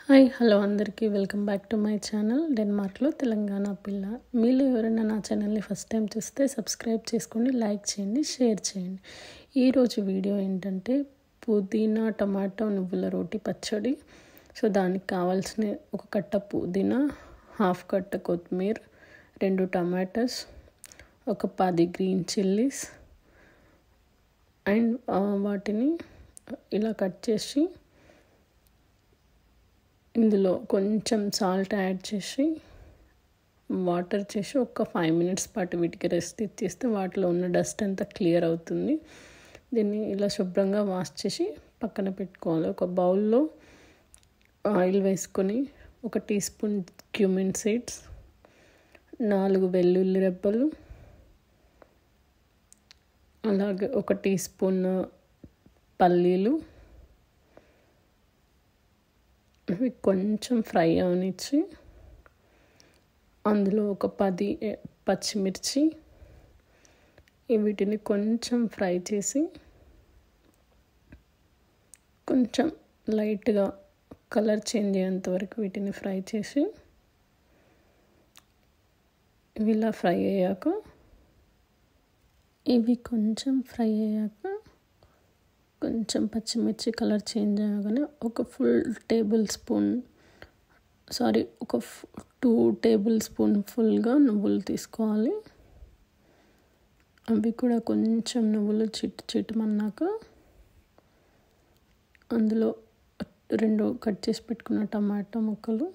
hi hello అందరికీ welcome back to my channel డెన్మార్క్లో తెలంగాణ పిల్ల మీలో ఎవరైనా నా ఛానల్ని ఫస్ట్ టైం చూస్తే సబ్స్క్రైబ్ చేసుకోండి లైక్ చేయండి షేర్ చేయండి ఈరోజు వీడియో ఏంటంటే పుదీనా టమాటో నువ్వుల రోటి పచ్చడి సో దానికి కావాల్సిన ఒక కట్ట పుదీనా హాఫ్ కట్ట కొత్తిమీర రెండు టమాటోస్ ఒక పది గ్రీన్ చిల్లీస్ అండ్ వాటిని ఇలా కట్ చేసి ఇందులో కొంచెం సాల్ట్ యాడ్ చేసి వాటర్ చేసి ఒక ఫైవ్ మినిట్స్ పాటు వీటికి రెస్ట్ ఇచ్చేస్తే వాటిలో ఉన్న డస్ట్ అంతా క్లియర్ అవుతుంది దీన్ని ఇలా శుభ్రంగా వాష్ చేసి పక్కన పెట్టుకోవాలి ఒక బౌల్లో ఆయిల్ వేసుకొని ఒక టీ స్పూన్ క్యూమిన్ సీడ్స్ నాలుగు వెల్లుల్లి రెబ్బలు అలాగే ఒక టీ స్పూన్ పల్లీలు ఇవి కొంచెం ఫ్రై అవనిచ్చి అందులో ఒక పది పచ్చిమిర్చి వీటిని కొంచెం ఫ్రై చేసి కొంచెం లైట్గా కలర్ చేంజ్ అయ్యేంత వరకు వీటిని ఫ్రై చేసి ఇవి ఇలా ఫ్రై అయ్యాక ఇవి కొంచెం ఫ్రై అయ్యాక కొంచెం పచ్చిమిర్చి కలర్ చేంజ్ అవ్వగానే ఒక ఫుల్ టేబుల్ స్పూన్ సారీ ఒక టూ టేబుల్ స్పూన్ ఫుల్గా నువ్వులు తీసుకోవాలి అవి కూడా కొంచెం నువ్వులు చిట్టు చిట్టమన్నాక అందులో రెండు కట్ చేసి పెట్టుకున్న టమాటా ముక్కలు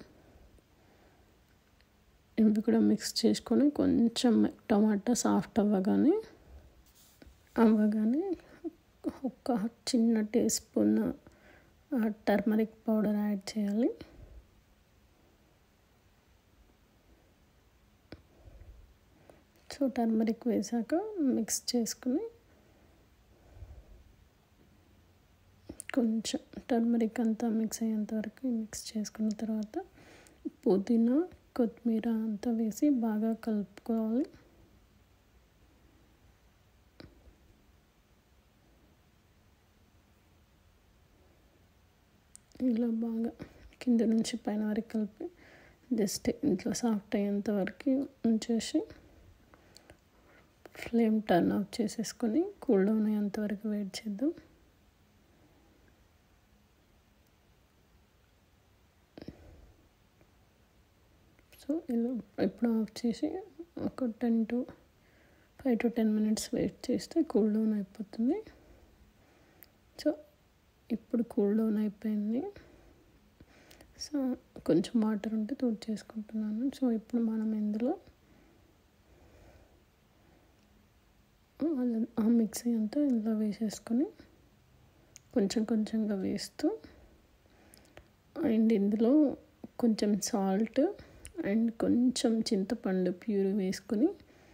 ఇవి కూడా మిక్స్ చేసుకొని కొంచెం టమాటా సాఫ్ట్ అవ్వగానే అవ్వగానే ఒక చిన్న teaspoon turmeric powder add చేయాలి సో టర్మరిక్ వేసాక మిక్స్ చేసుకుని కొంచెం టర్మరిక్ అంతా మిక్స్ అయ్యేంత వరకు మిక్స్ చేసుకున్న తర్వాత పుదీనా కొత్తిమీర అంతా వేసి బాగా కలుపుకోవాలి ఇలా బాగా కింద నుంచి పైన వరకు కలిపి జస్ట్ ఇంట్లో సాఫ్ట్ అయ్యేంత వరకు ఉంచేసి ఫ్లేమ్ టర్న్ ఆఫ్ చేసేసుకొని కూల్ డౌన్ అయ్యేంత వరకు వెయిట్ చేద్దాం సో ఇలా ఇప్పుడు ఆఫ్ చేసి ఒక ten to five to ten minutes wait చేస్తే కూల్ డౌన్ అయిపోతుంది సో ఇప్పుడు కూల్ డౌన్ అయిపోయింది సో కొంచెం వాటర్ ఉంటే తోడు చేసుకుంటున్నాను సో ఇప్పుడు మనం ఇందులో ఆ మిక్సీ అంతా ఇందులో వేసేసుకొని కొంచెం కొంచెంగా వేస్తూ అండ్ ఇందులో కొంచెం సాల్ట్ అండ్ కొంచెం చింతపండు ప్యూర్ వేసుకొని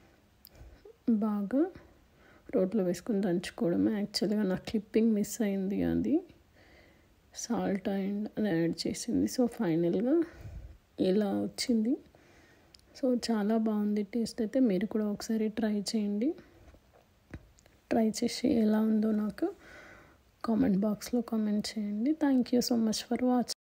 బాగా రోట్లో వేసుకొని దంచుకోవడమే యాక్చువల్గా నా క్లిప్పింగ్ మిస్ అయింది అది సాల్ట్ అండ్ అది యాడ్ చేసింది సో ఫైనల్గా ఇలా వచ్చింది సో చాలా బాగుంది టేస్ట్ అయితే మీరు కూడా ఒకసారి ట్రై చేయండి ట్రై చేసి ఎలా ఉందో నాకు కామెంట్ బాక్స్లో కామెంట్ చేయండి thank you so much for watching